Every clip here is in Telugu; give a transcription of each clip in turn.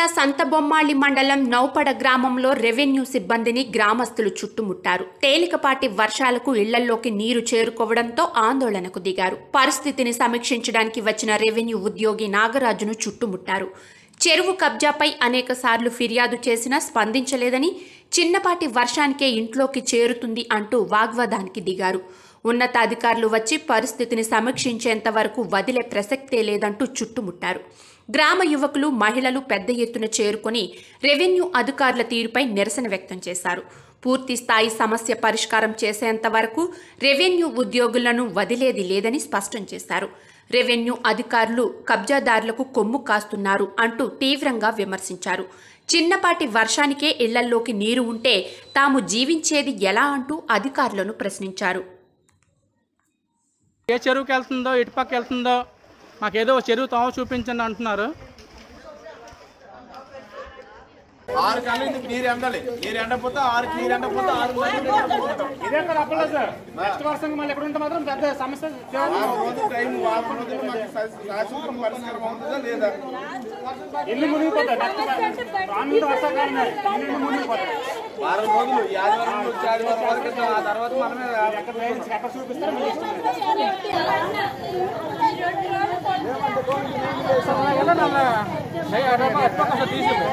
సంతబొమ్మాళి మండలం నౌపడ గ్రామంలో రెవెన్యూ సిబ్బందిని గ్రామస్తులు చుట్టుముట్టారు తేలికపాటి వర్షాలకు ఇళ్లల్లోకి నీరు చేరుకోవడంతో ఆందోళనకు దిగారు పరిస్థితిని సమీక్షించడానికి వచ్చిన రెవెన్యూ ఉద్యోగి నాగరాజును చుట్టుముట్టారు చెరువు కబ్జాపై అనేక సార్లు ఫిర్యాదు చేసినా స్పందించలేదని చిన్నపాటి వర్షానికే ఇంట్లోకి చేరుతుంది అంటూ వాగ్వాదానికి దిగారు ఉన్నతాధికారులు వచ్చి పరిస్థితిని సమీక్షించేంత వరకు వదిలే ప్రసక్తే లేదంటూ చుట్టుముట్టారు గ్రామ యువకులు మహిళలు పెద్ద ఎత్తున చేరుకొని రెవెన్యూ అధికారుల తీరుపై నిరసన వ్యక్తం చేశారు పూర్తి స్థాయి సమస్య పరిష్కారం చేసేంత వరకు రెవెన్యూ ఉద్యోగులను వదిలేది లేదని స్పష్టం చేశారు రెవెన్యూ అధికారులు కబ్జాదారులకు కొమ్ము కాస్తున్నారు అంటూ తీవ్రంగా విమర్శించారు చిన్నపాటి వర్షానికే ఇళ్లల్లోకి నీరు ఉంటే తాము జీవించేది ఎలా అంటూ అధికారులను ప్రశ్నించారు ఏ చెరువుకి వెళ్తుందో ఇటు పక్క వెళ్తుందో మాకేదో ఒక చెరువు తాము చూపించండి అంటున్నారు ఆరు కళ్ళు నీరు ఎండాలి నీరు ఎండపోతే ఆరు నీరు ఎండపోతే ఆరు ఇదే కదా అప్పలేదు సార్ నెక్స్ట్ వర్షం మళ్ళీ ఎక్కడ ఉంటే మాత్రం పెద్ద సమస్య వారం రోజులు టైం వారం రోజులు మాకు శాశ్వతం పరిష్కారం అవుతుందా లేదా ఇల్లు మునిగిపోతాయి రానుంటే వర్షాకాలం ఇల్లు మునిగిపోతాయి వారం రోజులు ఈ ఆదివారం నుంచి ఆదివారం వరకు ఆ తర్వాత మనమే ఎక్కడ చూపిస్తారు మీ ఇష్టం. వెళ్ళండి అలా. ఏ, అటు పక్క, అటు పక్క అసలు తీసివ్వు.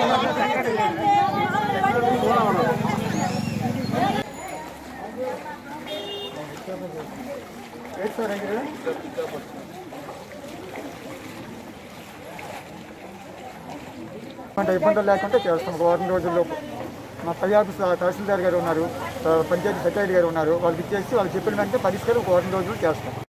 అంటే ఇబ్బందులు లేకుంటే చేస్తాం ఒక వారం రోజుల్లోపు మా పై ఆఫీస్ తహసీల్దార్ గారు ఉన్నారు ఆ, పంచాయతీ సెక్రటరీ గారు ఉన్నారు వాళ్ళకి ఇచ్చేసి వాళ్ళు చెప్పిన వెంటనే పరిష్కారం ఒక వారం రోజులు చేస్తాం